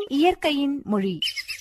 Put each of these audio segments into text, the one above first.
இயற்கையின் மொழி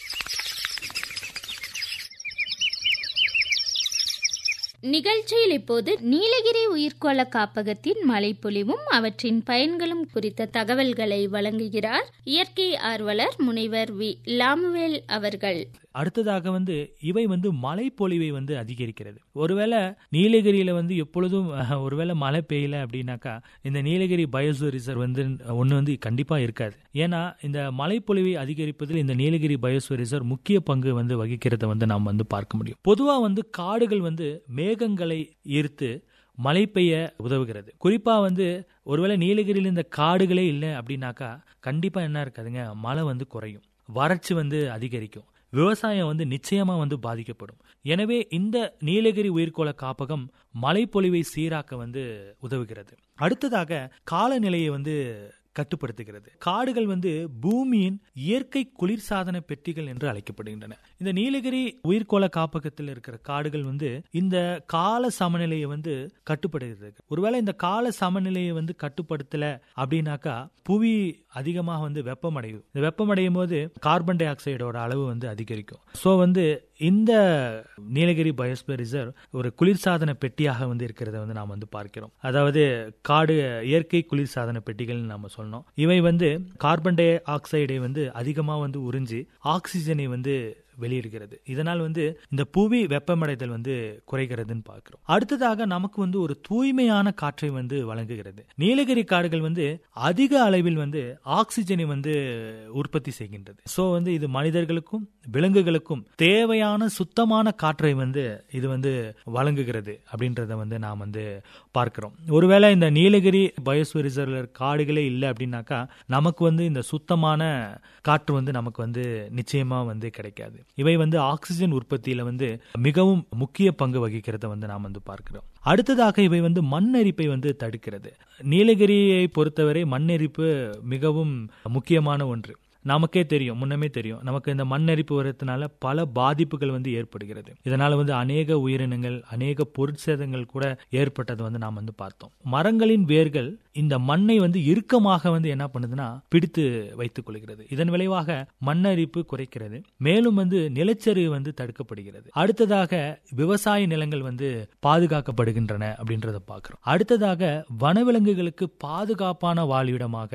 நிகழ்ச்சியில் இப்போது நீலகிரி உயிர்கோள காப்பகத்தின் மழைப்பொழிவும் அவற்றின் பயன்களும் குறித்த தகவல்களை வழங்குகிறார் இயற்கை ஆர்வலர் முனைவர் வி லாமுவேல் அவர்கள் அடுத்ததாக வந்து இவை வந்து மழைப்பொழிவை வந்து அதிகரிக்கிறது ஒருவேளை நீலகிரியில வந்து எப்பொழுதும் அஹ், ஒருவேளை மழை பெய்யல அப்படின்னாக்கா இந்த நீலகிரி பயோசோ ரிசர்வ் வந்து ஒன்று வந்து கண்டிப்பா இருக்காது ஏன்னா இந்த மழைப்பொழிவை அதிகரிப்பதில் இந்த நீலகிரி பயோஸ்பியர் ரிசர்வ் முக்கிய பங்கு வந்து வகிக்கிறத வந்து நாம் வந்து பார்க்க முடியும் பொதுவா வந்து காடுகள் வந்து மேகங்களை ஈர்த்து மழை பெய்ய உதவுகிறது குறிப்பா வந்து ஒருவேளை நீலகிரியில் இந்த காடுகளே இல்லை அப்படின்னாக்கா கண்டிப்பா என்ன இருக்காதுங்க மழை வந்து குறையும் வறட்சி வந்து அதிகரிக்கும் விவசாயம் வந்து நிச்சயமா வந்து பாதிக்கப்படும் எனவே இந்த நீலகிரி உயிர்கோள காப்பகம் மழைப்பொழிவை சீராக்க வந்து உதவுகிறது அடுத்ததாக காலநிலையை வந்து கட்டுப்படுத்துகிறது காடுகள் வந்து பூமியின் இயற்கை குளிர்சாதன பெட்டிகள் என்று அழைக்கப்படுகின்றன இந்த நீலகிரி உயிர்கோள காப்பகத்தில் இருக்கிற காடுகள் வந்து இந்த கால சமநிலையை வந்து கட்டுப்படுத்துகிறது ஒருவேளை இந்த கால சமநிலையை வந்து கட்டுப்படுத்தல அப்படின்னாக்கா புவி அதிகமாக வந்து வெப்பமடையும் இந்த வெப்பமடையும் போது கார்பன் டை ஆக்சைடோட அளவு வந்து அதிகரிக்கும் ஸோ வந்து இந்த நீலகிரி பயோஸ்பியர் ரிசர்வ் ஒரு குளிர்சாதன பெட்டியாக வந்து இருக்கிறத வந்து நாம் வந்து பார்க்கிறோம் அதாவது காடு இயற்கை குளிர்சாதன பெட்டிகள் நம்ம சொன்னோம் இவை வந்து கார்பன் டை ஆக்சைடை வந்து அதிகமாக வந்து உறிஞ்சி ஆக்சிஜனை வந்து வெளியிடுகிறது இதனால் வந்து இந்த புவி வெப்பமடைதல் வந்து குறைகிறதுன்னு பார்க்கிறோம் அடுத்ததாக நமக்கு வந்து ஒரு தூய்மையான காற்றை வந்து வழங்குகிறது நீலகிரி காடுகள் வந்து அதிக அளவில் வந்து ஆக்சிஜனை வந்து உற்பத்தி செய்கின்றது ஸோ வந்து இது மனிதர்களுக்கும் விலங்குகளுக்கும் தேவையான சுத்தமான காற்றை வந்து இது வந்து வழங்குகிறது அப்படின்றத வந்து நாம் வந்து பார்க்கிறோம் ஒருவேளை இந்த நீலகிரி பயோஸ்பியர் ரிசர்வ்ல காடுகளே இல்லை அப்படின்னாக்கா நமக்கு வந்து இந்த சுத்தமான காற்று வந்து நமக்கு வந்து நிச்சயமா வந்து கிடைக்காது இவை வந்து ஆக்சிஜன் உற்பத்தியில வந்து மிகவும் முக்கிய பங்கு வகிக்கிறத வந்து நாம் வந்து பார்க்கிறோம் அடுத்ததாக இவை வந்து மண்ணரிப்பை வந்து தடுக்கிறது நீலகிரியை பொறுத்தவரை மண்ணெரிப்பு மிகவும் முக்கியமான ஒன்று நமக்கே தெரியும் முன்னமே தெரியும் நமக்கு இந்த மண்ணரிப்பு வரதுனால பல பாதிப்புகள் வந்து ஏற்படுகிறது இதனால வந்து அநேக உயிரினங்கள் அநேக பொருட்சேதங்கள் கூட ஏற்பட்டதை வந்து நாம் வந்து பார்த்தோம் மரங்களின் வேர்கள் இந்த மண்ணை வந்து இறுக்கமாக வந்து என்ன பண்ணுதுன்னா பிடித்து வைத்துக் கொள்கிறது இதன் விளைவாக மண்ணரிப்பு குறைக்கிறது மேலும் வந்து நிலச்சரிவு வந்து தடுக்கப்படுகிறது அடுத்ததாக விவசாய நிலங்கள் வந்து பாதுகாக்கப்படுகின்றன அப்படின்றத பார்க்கிறோம் அடுத்ததாக வனவிலங்குகளுக்கு பாதுகாப்பான வாழ்விடமாக